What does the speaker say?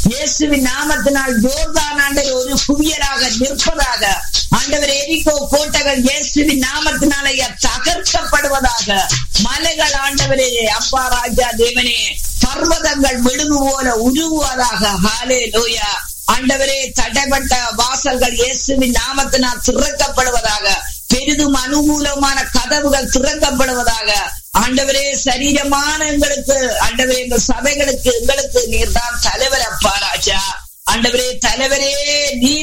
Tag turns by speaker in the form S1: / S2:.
S1: இயேசுவின் நாமத்தினால் ஜோர்தான் ஆண்டவர் ஒரு குவியலாக நிற்பதாக ஆண்டவர் எரிக்கோ கோட்டைகள் இயேசுவின் நாமத்தினாலே தகர்க்கப்படுவதாக மலைகள் ஆண்டவரே அப்பா ராஜா தேவனே பர்வதங்கள் விழுது போல உருவுவதாக ஹாலே லோயா ஆண்டவரே தடைப்பட்ட வாசல்கள் இயேசுவின் நாமத்தினால் திறக்கப்படுவதாக பெரிதும் அனுகூலமான கதவுகள் திறக்கப்படுவதாக ஆண்டவரே சரீரமான எங்களுக்கு ஆண்டவரே எங்கள் சபைகளுக்கு எங்களுக்கு நீர்தான் தலைவர் அப்பா ராஜா ஆண்டவரே தலைவரே நீர்